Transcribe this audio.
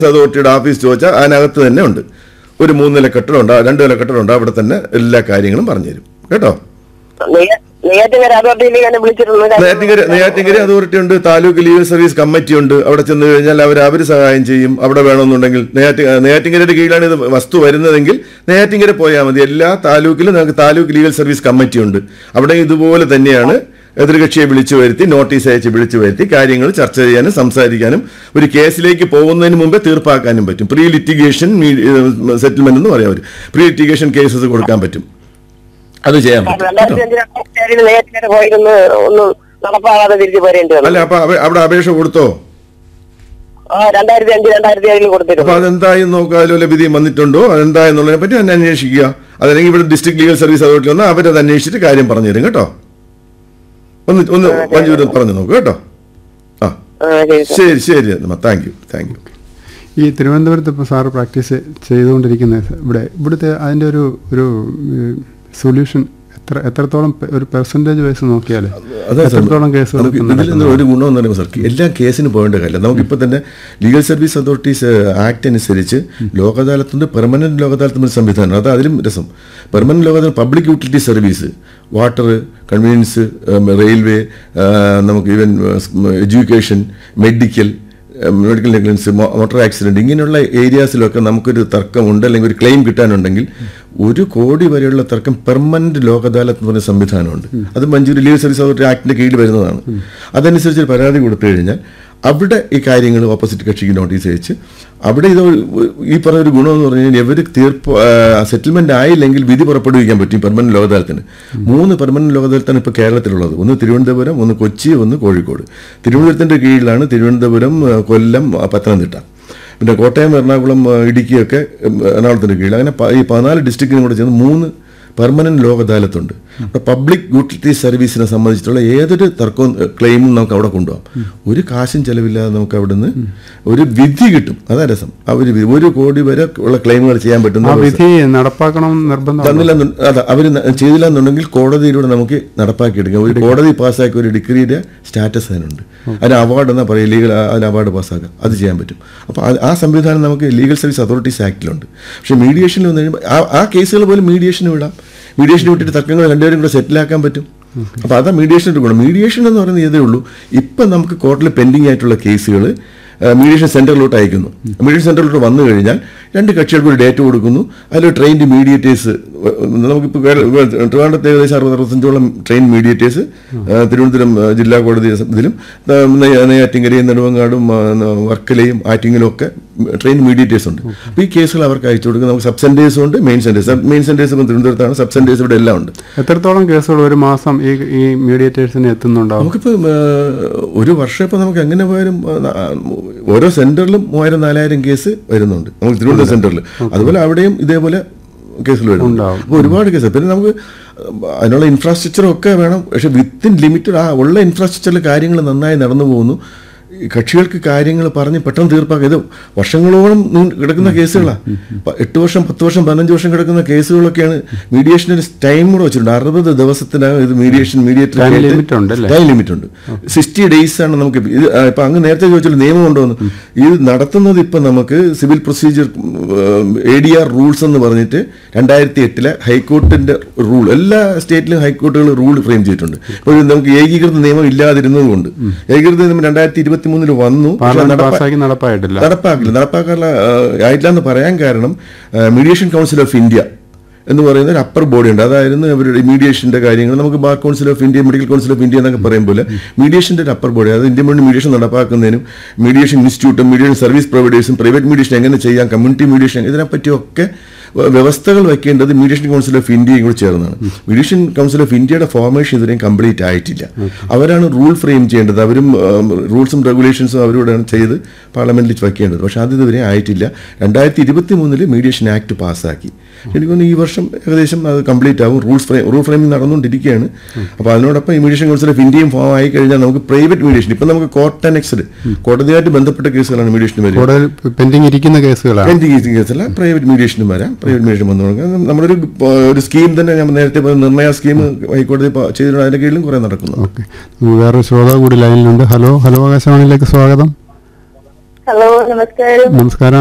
അതോറിറ്റിയുടെ ഓഫീസ് ചോദിച്ചാൽ അതിനകത്ത് തന്നെ ഉണ്ട് ഒരു മൂന്ന് നില കെട്ടിടമുണ്ട് രണ്ട് നില കെട്ടിടമുണ്ട് അവിടെ തന്നെ എല്ലാ കാര്യങ്ങളും പറഞ്ഞുതരും കേട്ടോ നെയ്യ- നെയ്യാറ്റിൻകര അതോറിറ്റിയിൽ ഞാൻ വിളിച്ചിട്ടുണ്ട് നെയ്യാറ്റിങ്കര നെയ്യാറ്റിങ്കര അതോറിറ്റി ഉണ്ട് താലൂക്ക് ലീഗൽ സർവീസ് കമ്മിറ്റി ഉണ്ട് അവിടെ ചെന്ന് കഴിഞ്ഞാൽ അവർ അവർ സഹായം ചെയ്യും അവിടെ വേണമെന്നുണ്ടെങ്കിൽ നെയ്യാറ്റി നെയ്യാറ്റിങ്കരയുടെ കീഴിലാണ് ഇത് വസ്തു വരുന്നതെങ്കിൽ നെയ്യാറ്റിങ്കര പോയാൽ മതി എല്ലാ താലൂക്കിലും നമുക്ക് താലൂക്ക് ലീഗൽ സർവീസ് കമ്മിറ്റി ഉണ്ട് അവിടെ ഇതുപോലെ തന്നെയാണ് എതിർകക്ഷിയെ വിളിച്ചു വരുത്തി നോട്ടീസ് അയച്ച് വിളിച്ചു വരുത്തി കാര്യങ്ങൾ ചർച്ച ചെയ്യാനും സംസാരിക്കാനും ഒരു കേസിലേക്ക് പോകുന്നതിന് മുമ്പേ തീർപ്പാക്കാനും പറ്റും പ്രീ ലിറ്റിഗേഷൻ സെറ്റിൽമെന്റ് എന്ന് പറയാം അവർ പ്രീ ലിറ്റിഗേഷൻ കേസസ് കൊടുക്കാൻ പറ്റും അത് ചെയ്യാൻ പറ്റും കേട്ടോ. രണ്ടായിരത്തി അഞ്ച് രണ്ടായിരത്തി ഏഴിൽ നെയ്യാറ്റിൻകര പോയിരുന്ന് ഒന്നും നടപ്പാകാതെ തിരിച്ചു പോരേണ്ടി വന്നു അല്ല അപ്പൊ അവ- അവിടെ അപേക്ഷ കൊടുത്തോ ആ രണ്ടായിരത്തി അഞ്ച് രണ്ടായിരത്തി ഏഴിൽ അപ്പൊ കൊടുത്തിരുന്നു അതെന്തായി നോക്കുക അതിലുള്ള വിധി വന്നിട്ടുണ്ടോ അതെന്തായെന്നുള്ളതിനെ പറ്റി തന്നെ അന്വേഷിക്കുക അതല്ലെങ്കിൽ ഇവിടെ ഡിസ്ട്രിക്ട് ലീഗൽ സർവീസ് അതോറിറ്റി വന്നാൽ അവരത് അന്വേഷിച്ചിട്ട് കാര്യം പറഞ്ഞു തരും കേട്ടോ ഒന്ന് ഒന്ന് മഞ്ജൂര് പറഞ്ഞു നോക്കൂ കേട്ടോ ആ ആ ശരി സാർ ശരി ശരി താങ്ക് യു താങ്ക് യു ഈ തിരുവനന്തപുരത്ത് ഇപ്പോൾ സാറ് പ്രാക്ടീസ് ചെയ്തുകൊണ്ടിരിക്കുന്ന ഇവിടെ ഇവിടുത്തെ അതിൻ്റെ ഒരു ഒരു സൊല്യൂഷൻ എത്ര എത്രത്തോളം പെ- ഒരു പെർസെൻറ്റേജ് വൈസ് നോക്കിയാൽ അതെ സാർ എത്രത്തോളം കേസുകൾ നമുക്ക് ഇതിൽ നിന്ന് ഒരു ഗുണം എന്ന് പറയുമ്പോൾ സാർ എല്ലാ കേസിന് പോകേണ്ട കാര്യമില്ല നമുക്കിപ്പോൾ തന്നെ ലീഗൽ സർവീസ് അതോറിറ്റീസ് ആക്ട് അനുസരിച്ച് ലോക അദാലത്തുണ്ട് പെർമനന്റ് ലോക അദാലത്ത് ഒരു സംവിധാനം അത് അതിലും രസം permanent Lok Adalat public utility service water convenience railway നമുക്ക് even education medical medical negligence motor accident ഇങ്ങനെയുള്ള ഏരിയാസിലൊക്കെ നമുക്കൊരു തർക്കമുണ്ട് അല്ലെങ്കിൽ ഒരു ക്ലെയിം കിട്ടാനുണ്ടെങ്കിൽ ഒരു കോടി വരെയുള്ള തർക്കം പെർമനന്റ് ലോക അദാലത്ത് എന്ന് പറയുന്ന സംവിധാനമുണ്ട് അത് മഞ്ചൂരി ലീഗൽ സർവീസ് അതോറിറ്റി ആക്ടിന്റെ കീഴിൽ വരുന്നതാണ് അതനുസരിച്ച് ഒരു പരാതി കൊടുത്തു കഴിഞ്ഞാൽ അവിടെ ഈ കാര്യങ്ങൾ ഓപ്പോസിറ്റ് കക്ഷിക്ക് നോട്ടീസ് അയച്ച് അവിടെ ഇത് ഒരു- ഈ പറഞ്ഞ ഒരു ഗുണമെന്ന് പറഞ്ഞു കഴിഞ്ഞാൽ ഇവർ തീർപ്പ് സെറ്റിൽമെന്റ് ആയില്ലെങ്കിൽ വിധി പുറപ്പെടുവിക്കാൻ പറ്റും പെർമനന്റ് ലോകദാലത്തിന് മൂന്ന് പെർമനന്റ് ലോകദാലത്താണ് ഇപ്പോൾ കേരളത്തിലുള്ളത് ഒന്ന് തിരുവനന്തപുരം ഒന്ന് കൊച്ചി ഒന്ന് കോഴിക്കോട് തിരുവനന്തപുരത്തിന്റെ കീഴിലാണ് തിരുവനന്തപുരം ആ, കൊല്ലം ആ, പത്തനംതിട്ട പിന്നെ കോട്ടയം എറണാകുളം ആ, ഇടുക്കിയൊക്കെ ഉം, എറണാകുളത്തിന്റെ കീഴിൽ അങ്ങനെ പ- ഈ പതിനാല് ഡിസ്ട്രിക്റ്റിനും കൂടെ ചേർന്ന് മൂന്ന് പെർമനന്റ് ലോക അദാലത്തുണ്ട് അപ്പോൾ പബ്ലിക് യൂട്ടിലിറ്റി സർവീസിനെ സംബന്ധിച്ചിട്ടുള്ള ഏതൊരു തർക്കവും ഏഹ്, ക്ലെയിമും നമുക്ക് അവിടെ കൊണ്ടുപോകാം ഒരു കാശും ചെലവില്ലാതെ നമുക്ക് അവിടുന്ന് ഒരു വിധി കിട്ടും അതാ രസം അവർ ഒരു കോടി വരെ ഉള്ള ക്ലെയിമുകൾ ചെയ്യാൻ ആ പറ്റുന്ന വിധി നടപ്പാക്കണം എന്ന് നിർബന്ധം തന്നില്ല അതെ അവർ ചെയ്തില്ല എന്നുണ്ടെങ്കിൽ കോടതിയിലൂടെ നമുക്ക് നടപ്പാക്കിയെടുക്കാം ഒരു കോടതി പാസ്സാക്കിയ ഒരു ഡിഗ്രിയുടെ സ്റ്റാറ്റസ് അതിനുണ്ട് അതിന് അവാർഡ് എന്നാ പറയുക ലീഗൽ അതിന് അവാർഡ് പാസ്സാക്കാം അത് ചെയ്യാൻ പറ്റും അപ്പോൾ ആ- ആ സംവിധാനം നമുക്ക് ലീഗൽ സർവീസ് അതോറിറ്റീസ് ആക്ടിലുണ്ട് പക്ഷേ മീഡിയേഷനിൽ വന്നു കഴിയുമ്പോൾ ആ- ആ കേസുകൾ പോലും മീഡിയേഷന് വിടാം മീഡിയേഷന് വിട്ടിട്ട് തർക്കങ്ങൾ രണ്ടുപേരും കൂടെ സെറ്റിലാക്കാൻ പറ്റും അപ്പോൾ അതാ മീഡിയേഷൻ്റെ ഗുണം മീഡിയേഷൻ എന്ന് പറയുന്നത് ഇതേ ഉള്ളൂ ഇപ്പം നമുക്ക് കോർട്ടിൽ പെൻഡിങ് ആയിട്ടുള്ള കേസുകൾ മീഡിയേഷൻ സെന്ററിലോട്ട് അയക്കുന്നു മീഡിയേഷൻ സെന്ററിലോട്ട് വന്നു കഴിഞ്ഞാൽ രണ്ട് കക്ഷികൾക്ക് ഒരു ഡേറ്റ് കൊടുക്കുന്നു അതിൽ ട്രെയിൻഡ് മീഡിയേറ്റേഴ്സ് നമുക്കിപ്പോൾ ട്രിവാൻഡ്രത്ത് ഏകദേശം അറുപത് അറുപത്തഞ്ചോളം ട്രെയിൻ മീഡിയേറ്റേഴ്സ് തിരുവനന്തപുരം ആ, ജില്ലാ കോടതി ഇതിലും ആ, നെയ്യ- നെയ്യാറ്റിങ്കരയും നെടുവങ്ങാടും ആ, ന- വർക്കലയും ആറ്റിങ്ങലും ഒക്കെ ട്രെയിൻ മീഡിയേറ്റേഴ്സ് ഉണ്ട് അപ്പോൾ ഈ കേസുകൾ അവർക്ക് അയച്ചു കൊടുക്കും നമുക്ക് സബ് സെന്റേഴ്സും ഉണ്ട് മെയിൻ സെന്റേഴ്സ് മെയിൻ സെന്റേഴ്സ് ഇപ്പം തിരുവനന്തപുരത്താണ് സബ് സെന്റേഴ്സ് ഇവിടെ എല്ലാം ഉണ്ട് എത്രത്തോളം കേസുകൾ ഒരു മാസം ഈ ഈ മീഡിയേറ്റേഴ്സിന് എത്തുന്നുണ്ടാവും നമുക്കിപ്പോൾ ഒരു വർഷം ഇപ്പോൾ നമുക്ക് എങ്ങനെ പോയാലും ആ, ന- ആ, ഓരോ സെന്ററിലും മൂവായിരം നാലായിരം കേസ് വരുന്നുണ്ട് നമുക്ക് തിരുവനന്തപുരം സെന്ററിൽ അതുപോലെ അവിടെയും ഇതേപോലെ കേസുകൾ വരുന്നുണ്ട് ഉണ്ടാവും. അപ്പോൾ ഒരുപാട് കേസ് പിന്നെ നമുക്ക് അതിനുള്ള ഇൻഫ്രാസ്ട്രക്ചറും ഒക്കെ വേണം പക്ഷെ വിത്തിൻ ലിമിറ്റഡ് ആ ഉള്ള ഇൻഫ്രാസ്ട്രക്ചറിൽ കാര്യങ്ങൾ നന്നായി നടന്നു പോകുന്നു ഈ കക്ഷികൾക്ക് കാര്യങ്ങൾ പറഞ്ഞ് പെട്ടെന്ന് തീർപ്പാക്കുക ഇത് വർഷങ്ങളോളം നീണ്ട് കിടക്കുന്ന കേസുകളാണ് എട്ട് വർഷം പത്ത് വർഷം പതിനഞ്ച് വർഷം കിടക്കുന്ന കേസുകളൊക്കെയാണ് മീഡിയേഷന് ഒരു ടൈം കൂടെ വെച്ചിട്ടുണ്ട് അറുപത് ദിവസത്തിനകം ഇത് മീഡിയേഷൻ Time limit ഉണ്ട് അല്ലേ? ടൈം ലിമിറ്റ് ഉണ്ട് സിക്സ്റ്റി ഡേയ്സ് ആണ് നമുക്ക് ഇപ്പ- ഇത് ആ, ഇപ്പൊ അങ്ങ് നേരത്തെ ചോദിച്ചാൽ നിയമം ഉണ്ടോന്ന് ഇത് നടത്തുന്നത് ഇപ്പൊ നമുക്ക് civil procedure A D R rules എന്ന് പറഞ്ഞിട്ട് രണ്ടായിരത്തി എട്ടിലെ ഹൈക്കോർട്ടിന്റെ റൂൾ എല്ലാ സ്റ്റേറ്റിലും ഹൈക്കോർട്ടുകൾ റൂൾ ഫ്രെയിം ചെയ്തിട്ടുണ്ട് ഇപ്പോൾ ഇത് നമുക്ക് ഏകീകൃത നിയമം ഇല്ലാതിരുന്നത് കൊണ്ട് ഏകീകൃത നിയമം രണ്ടായിരത്തി ഇരുപത്തി മൂന്നിൽ വന്നു പക്ഷേ പാർലമെന്റ് നടപ്പാ- പാസ്സാക്കി നടപ്പായിട്ടില്ല നടപ്പാക്കില്ല നടപ്പാക്കാനുള്ള ആ, ആയിട്ടില്ല എന്ന് പറയാൻ കാരണം മീഡിയേഷൻ കൗൺസിൽ ഓഫ് ഇന്ത്യ എന്ന് പറയുന്ന ഒരു അപ്പർ ബോഡി ഉണ്ട് അതായിരുന്നു അവരുടെ മീഡിയേഷന്റെ കാര്യങ്ങൾ നമുക്ക് bar council of India medical council of India എന്നൊക്കെ പറയും പോലെ മീഡിയേഷന്റെ ഒരു അപ്പർ ബോഡി അതായത് ഇന്ത്യൻ വേണ്ടി മീഡിയേഷൻ നടപ്പാക്കുന്നതിനും മീഡിയേഷൻ ഇൻസ്റ്റിറ്റ്യൂട്ടും മീഡിയേഷൻ സർവീസ് പ്രൊവൈഡേഴ്സും പ്രൈവറ്റ് മീഡിയേഷൻ എങ്ങനെ ചെയ്യാം കമ്മ്യൂണിറ്റി മീഡിയേഷൻ ഇതിനെപ്പറ്റിയൊക്കെ വ- വ്യവസ്ഥകൾ വെക്കേണ്ടത് മീഡിയേഷൻ കൗൺസിൽ ഓഫ് ഇന്ത്യയും കൂടി ചേർന്നാണ് മീഡിയേഷൻ കൗൺസിൽ ഓഫ് ഇന്ത്യയുടെ ഫോർമേഷൻ ഇതുവരെയും കംപ്ലീറ്റ് ആയിട്ടില്ല അവരാണ് റൂൾ ഫ്രെയിം ചെയ്യേണ്ടത് അവരും റൂൾസും റെഗുലേഷൻസും അവരോടാണ് ചെയ്ത് പാർലമെന്റിൽ വയ്ക്കേണ്ടത് പക്ഷെ അത് ഇതുവരെ ആയിട്ടില്ല രണ്ടായിരത്തി ഇരുപത്തി മൂന്നില് മീഡിയേഷൻ ആക്ട് പാസ്സാക്കി എനിക്ക് തോന്നുന്നു ഈ വർഷം ഏകദേശം അത് കംപ്ലീറ്റ് ആവും റൂൾസ് ഫ്രെയിം റൂൾ ഫ്രെയിമിംഗ് നടന്നുകൊണ്ടിരിക്കുകയാണ് അപ്പോൾ അതിനോടൊപ്പം ഈ മീഡിയേഷൻ കൗൺസിൽ ഓഫ് ഇന്ത്യയും ഫോം ആയി കഴിഞ്ഞാൽ നമുക്ക് പ്രൈവറ്റ് മീഡിയേഷൻ ഇപ്പം നമുക്ക് കോർട്ട് അനക്സഡ് കോടതിയായിട്ട് ബന്ധപ്പെട്ട കേസുകളാണ് മീഡിയേഷന് വരിക കൂടുതൽ പെൻഡിങ് ഇരിക്കുന്ന കേസുകളാണ് എൻഡ് കേസല്ല പ്രൈവറ്റ് മീഡിയേഷനും വരാം പ്രൈവറ്റ് മീഡിയേഷൻ വന്നു കൊടുക്കാം നമ്മളൊരു ആ, ഒരു സ്കീം തന്നെ ഞാൻ നേരത്തെ പറഞ്ഞ നിർണയ സ്കീം ഹൈക്കോടതി പ- ചെയ്തിട്ടുണ്ട് അതിന്റെ കീഴിലും കുറെ നടക്കുന്നു ഓക്കെ വേറൊരു ശ്രോതാവ് കൂടി ലൈനിലുണ്ട് ഹലോ ഹലോ ആകാശവാണിയിലേക്ക് സ്വാഗതം ഹലോ നമസ്കാരം നമസ്കാരം